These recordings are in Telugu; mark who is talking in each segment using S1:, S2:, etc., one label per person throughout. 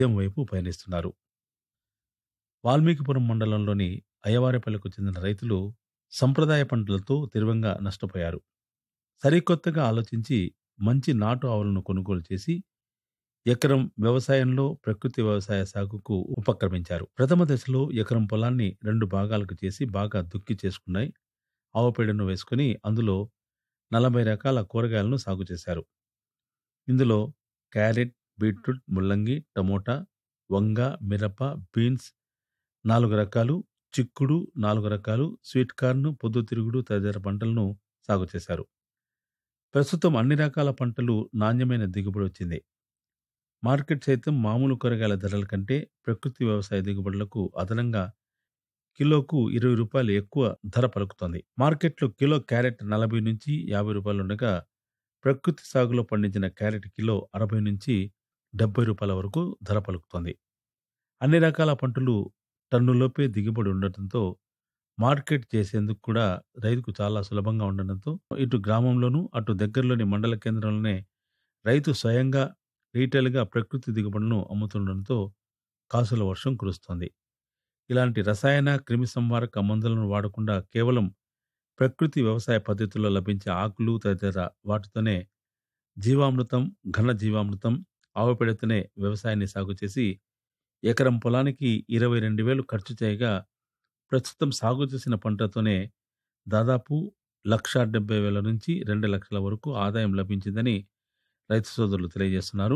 S1: ఉదయం వైపు పయనిస్తున్నారు వాల్మీకిపురం మండలంలోని అయ్యవారిపల్లికు చెందిన రైతులు సంప్రదాయ పంటలతో తీవ్రంగా నష్టపోయారు సరికొత్తగా ఆలోచించి మంచి నాటు ఆవులను కొనుగోలు చేసి ఎకరం వ్యవసాయంలో ప్రకృతి వ్యవసాయ సాగుకు ఉపక్రమించారు ప్రథమ దశలో ఎకరం పొలాన్ని రెండు భాగాలకు చేసి బాగా దుక్కి చేసుకున్నాయి ఆవు పేడను వేసుకుని అందులో నలభై రకాల కూరగాయలను సాగు చేశారు ఇందులో క్యారెట్ బీట్రూట్ ముల్లంగి టమోటా వంగ మిరప బీన్స్ నాలుగు రకాలు చిక్కుడు నాలుగు రకాలు స్వీట్ కార్న్ పొద్దుతిరుగుడు తదితర పంటలను సాగు చేశారు ప్రస్తుతం అన్ని రకాల పంటలు నాణ్యమైన దిగుబడి వచ్చింది మార్కెట్ సైతం మామూలు కూరగాయల ధరల కంటే ప్రకృతి వ్యవసాయ దిగుబడులకు అదనంగా కిలోకు ఇరవై రూపాయలు ఎక్కువ ధర పలుకుతోంది మార్కెట్లో కిలో క్యారెట్ నలభై నుంచి యాభై రూపాయలు ఉండగా ప్రకృతి సాగులో పండించిన క్యారెట్ కిలో అరవై నుంచి డెబ్బై రూపాయల వరకు ధర పలుకుతోంది అన్ని రకాల పంటలు టన్నులోపే దిగుబడి ఉండటంతో మార్కెట్ చేసేందుకు కూడా రైతుకు చాలా సులభంగా ఉండడంతో ఇటు గ్రామంలోనూ అటు దగ్గరలోని మండల కేంద్రంలోనే రైతు స్వయంగా రీటైల్గా ప్రకృతి దిగుబడులను అమ్ముతుండడంతో కాసుల వర్షం కురుస్తోంది ఇలాంటి రసాయన క్రిమి సంహారక మందులను వాడకుండా కేవలం ప్రకృతి వ్యవసాయ పద్ధతుల్లో లభించే ఆకులు తదితర వాటితోనే జీవామృతం ఘన జీవామృతం ఆవు పేడతోనే వ్యవసాయాన్ని సాగు చేసి ఎకరం పొలానికి ఇరవై రెండు వేలు ఖర్చు చేయగా ప్రస్తుతం సాగు చేసిన పంటతోనే దాదాపు లక్ష డెబ్బై వేల నుంచి రెండు లక్షల వరకు ఆదాయం లభించిందని రైతు సోదరులు తెలియజేస్తున్నారు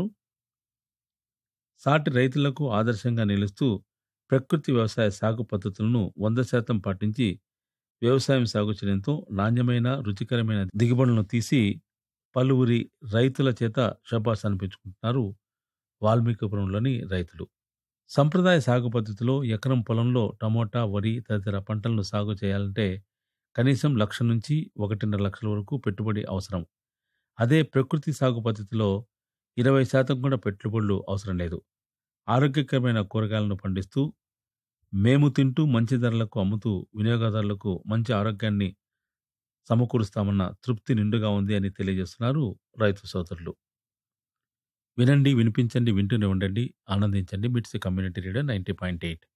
S1: సాటి రైతులకు ఆదర్శంగా నిలుస్తూ ప్రకృతి వ్యవసాయ సాగు పద్ధతులను వంద శాతం పాటించి వ్యవసాయం సాగు చేయడంతో నాణ్యమైన రుచికరమైన దిగుబడులను తీసి పలువురి రైతుల చేత శబాస్ అనిపించుకుంటున్నారు వాల్మీకిపురంలోని రైతులు సంప్రదాయ సాగు పద్ధతిలో ఎకరం పొలంలో టమోటా వరి తదితర పంటలను సాగు చేయాలంటే కనీసం లక్ష నుంచి ఒకటిన్నర లక్షల వరకు పెట్టుబడి అవసరం అదే ప్రకృతి సాగు పద్ధతిలో ఇరవై శాతం కూడా పెట్టుబడులు అవసరం లేదు ఆరోగ్యకరమైన కూరగాయలను పండిస్తూ మేము తింటూ మంచి ధరలకు అమ్ముతూ వినియోగదారులకు మంచి ఆరోగ్యాన్ని సమకూరుస్తామన్న తృప్తి నిండుగా ఉంది అని తెలియజేస్తున్నారు రైతు సోదరులు వినండి వినిపించండి వింటూనే ఉండండి ఆనందించండి MITS community radio ninety point eight